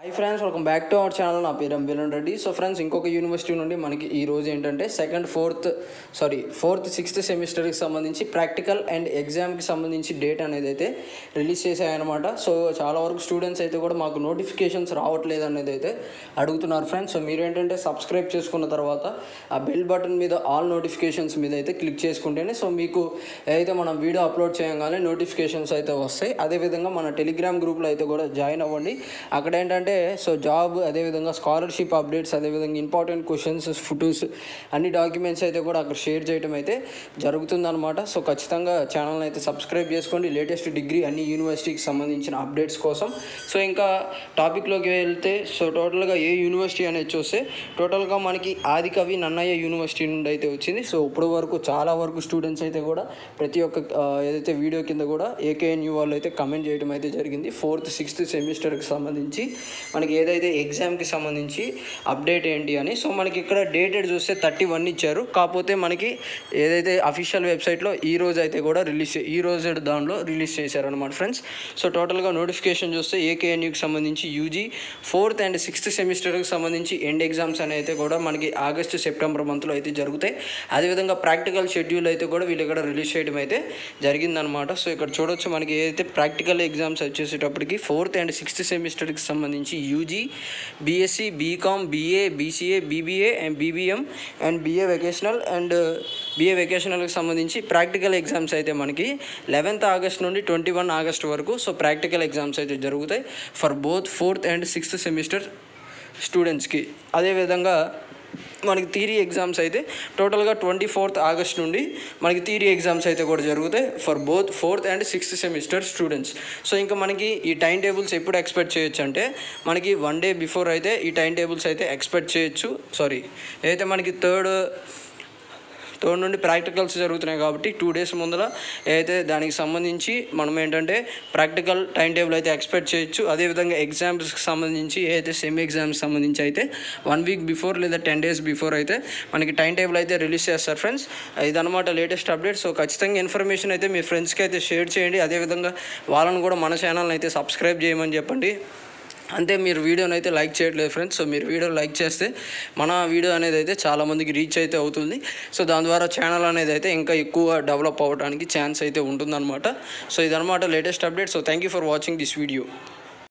high friends welcome back to our channel నా పేరు Bilan Reddy so friends ఇంకొక యూనివర్సిటీ నుండి మనకి ఈ రోజు ఏంటంటే second fourth sorry fourth sixth సెమిస్టర్కి సంబంధించి ప్రాక్టికల్ అండ్ ఎగ్జామ్కి సంబంధించి డేట్ అనేది అయితే రిలీజ్ చేశాయన్నమాట సో చాలా వరకు స్టూడెంట్స్ అయితే కూడా మాకు నోటిఫికేషన్స్ రావట్లేదు అనేది అయితే అడుగుతున్నారు ఫ్రెండ్స్ సో మీరు ఏంటంటే సబ్స్క్రైబ్ చేసుకున్న తర్వాత ఆ బెల్ బటన్ మీద ఆల్ నోటిఫికేషన్స్ మీద అయితే క్లిక్ చేసుకుంటేనే సో మీకు ఏదైతే మనం వీడియో అప్లోడ్ చేయగానే నోటిఫికేషన్స్ అయితే వస్తాయి అదేవిధంగా మన టెలిగ్రామ్ గ్రూప్లో అయితే కూడా జాయిన్ అవ్వండి అక్కడ ఏంటంటే సో జాబ్ అదేవిధంగా స్కాలర్షిప్ అప్డేట్స్ అదేవిధంగా ఇంపార్టెంట్ క్వశ్చన్స్ ఫొటోస్ అన్ని డాక్యుమెంట్స్ అయితే కూడా అక్కడ షేర్ చేయడం అయితే జరుగుతుందన్నమాట సో ఖచ్చితంగా ఛానల్ని అయితే సబ్స్క్రైబ్ చేసుకోండి లేటెస్ట్ డిగ్రీ అన్ని యూనివర్సిటీకి సంబంధించిన అప్డేట్స్ కోసం సో ఇంకా టాపిక్లోకి వెళ్తే సో టోటల్గా ఏ యూనివర్సిటీ అనేది చూస్తే టోటల్గా మనకి ఆదికవి నన్నయ్య యూనివర్సిటీ నుండి అయితే వచ్చింది సో ఇప్పుడు వరకు చాలా వరకు స్టూడెంట్స్ అయితే కూడా ప్రతి ఒక్క ఆ, ఏదైతే వీడియో కింద కూడా ఏకేఎన్యూ వాళ్ళు అయితే కమెంట్ చేయడం అయితే జరిగింది ఫోర్త్ సిక్స్త్ సెమిస్టర్కి సంబంధించి మనకి ఏదైతే ఎగ్జామ్కి సంబంధించి అప్డేట్ ఏంటి అని సో మనకి ఇక్కడ డేటెడ్ చూస్తే థర్టీ వన్ ఇచ్చారు కాకపోతే మనకి ఏదైతే అఫీషియల్ వెబ్సైట్లో ఈ రోజు అయితే కూడా రిలీజ్ ఈ రోజు దానిలో రిలీజ్ చేశారనమాట ఫ్రెండ్స్ సో టోటల్గా నోటిఫికేషన్ చూస్తే ఏకేఎన్యూకి సంబంధించి యూజీ ఫోర్త్ అండ్ సిక్స్త్ సెమిస్టర్కి సంబంధించి ఎండ్ ఎగ్జామ్స్ అని అయితే కూడా మనకి ఆగస్టు సెప్టెంబర్ మంత్లో అయితే జరుగుతాయి అదేవిధంగా ప్రాక్టికల్ షెడ్యూల్ అయితే కూడా వీళ్ళు ఇక్కడ రిలీజ్ చేయడం అయితే జరిగిందనమాట సో ఇక్కడ చూడొచ్చు మనకి ఏదైతే ప్రాక్టికల్ ఎగ్జామ్స్ వచ్చేసేటప్పటికి ఫోర్త్ అండ్ సిక్స్త్ సెమిస్టర్కి సంబంధించి UG BSc BCom BA BCA BBA and BBM and BA vocational and BA వెకేషనల్కి సంబంధించి ప్రాక్టికల్ ఎగ్జామ్స్ అయితే మనకి లెవెన్త్ ఆగస్ట్ నుండి ట్వంటీ వన్ ఆగస్ట్ వరకు సో ప్రాక్టికల్ ఎగ్జామ్స్ అయితే జరుగుతాయి for both fourth and sixth semester స్టూడెంట్స్కి అదేవిధంగా మనకి థియరీ ఎగ్జామ్స్ అయితే టోటల్గా ట్వంటీ ఫోర్త్ ఆగస్ట్ నుండి మనకి థియరీ ఎగ్జామ్స్ అయితే కూడా జరుగుతాయి for both fourth and sixth semester students so ఇంకా మనకి ఈ టైం టేబుల్స్ ఎప్పుడు ఎక్స్పెక్ట్ చేయొచ్చు అంటే మనకి వన్ డే బిఫోర్ అయితే ఈ టైం టేబుల్స్ అయితే ఎక్స్పెక్ట్ చేయొచ్చు సారీ అయితే మనకి థర్డ్ థర్డ్ నుండి ప్రాక్టికల్స్ జరుగుతున్నాయి కాబట్టి టూ డేస్ ముందర ఏదైతే దానికి సంబంధించి మనం ఏంటంటే ప్రాక్టికల్ టైం టేబుల్ అయితే ఎక్స్పెక్ట్ చేయొచ్చు అదేవిధంగా ఎగ్జామ్స్కి సంబంధించి ఏదైతే సెమ్ ఎగ్జామ్స్ సంబంధించి అయితే వన్ వీక్ బిఫోర్ లేదా టెన్ డేస్ బిఫోర్ అయితే మనకి టైం టేబుల్ అయితే రిలీజ్ చేస్తారు ఫ్రెండ్స్ ఇదనమాట లేటెస్ట్ అప్డేట్ సో ఖచ్చితంగా ఇన్ఫర్మేషన్ అయితే మీ ఫ్రెండ్స్కి అయితే షేర్ చేయండి అదేవిధంగా వాళ్ళని కూడా మన ఛానల్ని అయితే సబ్స్క్రైబ్ చేయమని చెప్పండి అంతే మీరు వీడియోని అయితే లైక్ చేయట్లేదు ఫ్రెండ్స్ సో మీరు వీడియో లైక్ చేస్తే మన వీడియో అనేది అయితే చాలామందికి రీచ్ అయితే అవుతుంది సో దాని ద్వారా ఛానల్ అనేది అయితే ఇంకా ఎక్కువ డెవలప్ అవ్వడానికి ఛాన్స్ అయితే ఉంటుందన్నమాట సో ఇదనమాట latest update so thank you for watching this video